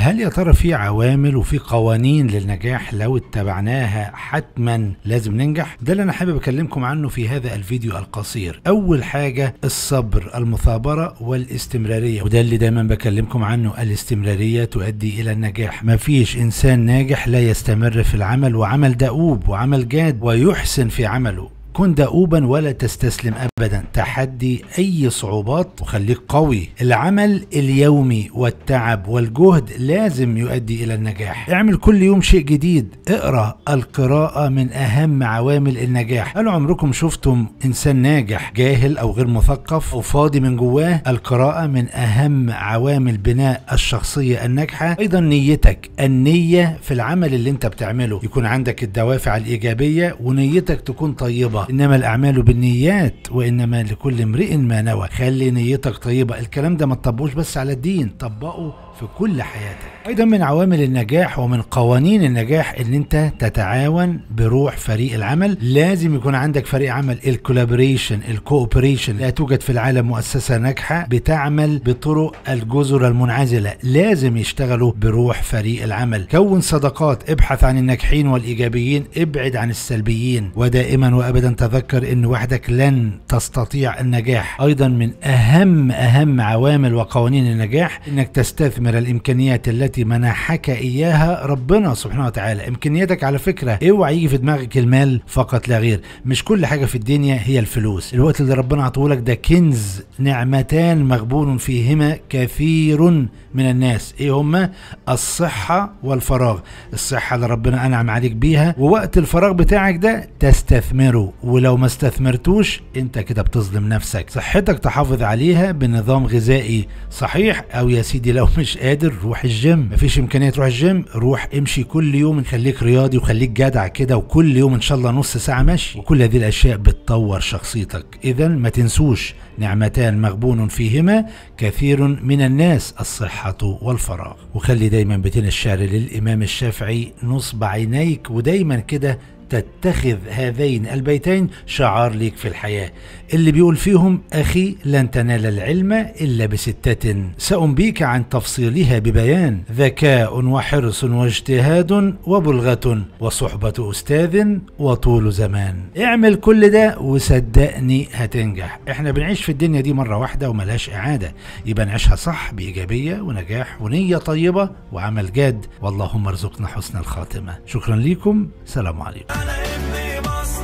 هل يا ترى في عوامل وفي قوانين للنجاح لو اتبعناها حتما لازم ننجح ده اللي انا حابب اكلمكم عنه في هذا الفيديو القصير اول حاجة الصبر المثابرة والاستمرارية وده اللي دايما بكلمكم عنه الاستمرارية تؤدي الى النجاح مفيش انسان ناجح لا يستمر في العمل وعمل دؤوب وعمل جاد ويحسن في عمله كن دؤوبا ولا تستسلم ابدا تحدي اي صعوبات وخليك قوي العمل اليومي والتعب والجهد لازم يؤدي الى النجاح اعمل كل يوم شيء جديد اقرا القراءه من اهم عوامل النجاح هل عمركم شفتم انسان ناجح جاهل او غير مثقف او فاضي من جواه القراءه من اهم عوامل بناء الشخصيه الناجحه ايضا نيتك النيه في العمل اللي انت بتعمله يكون عندك الدوافع الايجابيه ونيتك تكون طيبه انما الاعمال بالنيات وانما لكل امرئ ما نوى خلي نيتك طيبه الكلام ده ما تطبقوش بس على الدين طبقه في كل حياتك ايضا من عوامل النجاح ومن قوانين النجاح ان انت تتعاون بروح فريق العمل لازم يكون عندك فريق عمل الكولابوريشن الكوبريشن لا توجد في العالم مؤسسه ناجحه بتعمل بطرق الجزر المنعزله لازم يشتغلوا بروح فريق العمل كون صداقات ابحث عن الناجحين والايجابيين ابعد عن السلبيين ودائما وابدا تذكر ان وحدك لن تستطيع النجاح ايضا من اهم اهم عوامل وقوانين النجاح انك تستثمر تستثمر الامكانيات التي منحك اياها ربنا سبحانه وتعالى امكانياتك على فكره اوعى يجي في دماغك المال فقط لا غير مش كل حاجه في الدنيا هي الفلوس الوقت اللي ربنا عطولك ده كنز نعمتان مغبون فيهما كثير من الناس ايه هما الصحه والفراغ الصحه اللي ربنا انعم عليك بيها ووقت الفراغ بتاعك ده تستثمره ولو ما استثمرتوش انت كده بتظلم نفسك صحتك تحافظ عليها بنظام غذائي صحيح او يا سيدي لو مش قادر روح الجيم مفيش امكانيه تروح الجيم روح امشي كل يوم خليك رياضي وخليك جدع كده وكل يوم ان شاء الله نص ساعه مشي وكل هذه الاشياء بتطور شخصيتك اذا ما تنسوش نعمتان مغبون فيهما كثير من الناس الصحة والفراغ وخلي دايما بيتنا الشعر للإمام الشافعي نصب عينيك ودايما كده تتخذ هذين البيتين شعار ليك في الحياة اللي بيقول فيهم أخي لن تنال العلم إلا بستة سأنبيك عن تفصيلها ببيان ذكاء وحرص واجتهاد وبلغة وصحبة أستاذ وطول زمان اعمل كل ده وصدقني هتنجح احنا بنعيش في الدنيا دي مرة واحدة وملهاش إعادة يبقى نعيشها صح بإيجابية ونجاح ونية طيبة وعمل جاد واللهم ارزقنا حسن الخاتمة شكرا لكم سلام عليكم انا ابن مصر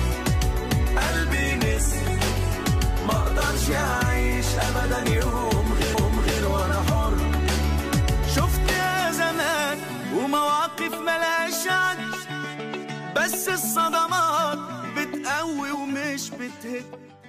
قلبي نسر ما اقدرش اعيش ابدا يوم غير يوم غير وانا حر شفت يا زمان ومواقف ملهاش عد بس الصدمات بتقوي ومش بتهد